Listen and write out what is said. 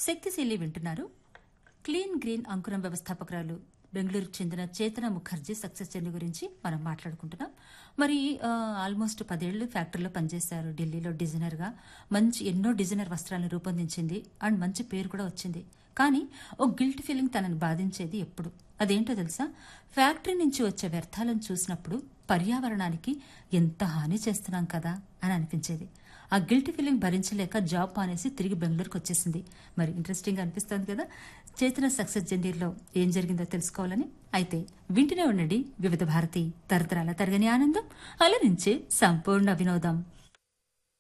శక్తిశీలి వింటున్నారు clean green అంకురం వ్యవస్థాపకురాలు బెంగళూరుకు చెందిన చేతన ముఖర్జీ సక్సెస్ జర్నీ గురించి మనం మాట్లాడుకుంటున్నాం మరి ఆ, ఆల్మోస్ట్ పదేళ్లు ఫ్యాక్టరీలో పనిచేశారు ఢిల్లీలో డిజైనర్గా మంచి ఎన్నో డిజైనర్ వస్త్రాలను రూపొందించింది అండ్ మంచి పేరు కూడా వచ్చింది కానీ ఓ గిల్ట్ ఫీలింగ్ తనని బాధించేది ఎప్పుడు అదేంటో తెలుసా ఫ్యాక్టరీ నుంచి వచ్చే వ్యర్థాలను చూసినప్పుడు పర్యావరణానికి ఎంత హాని చేస్తున్నాం కదా అని అనిపించేది ఆ గిల్ట్ ఫీలింగ్ భరించలేక జాబ్ మానేసి తిరిగి బెంగళూరుకు వచ్చేసింది మరి ఇంట్రెస్టింగ్ అనిపిస్తోంది కదా చేతన సక్సెస్ జర్నీలో ఏం జరిగిందో తెలుసుకోవాలని అయితే వింటూనే ఉండండి వివిధ భారతి తరతరాల తరగని ఆనందం అలరించే సంపూర్ణ వినోదం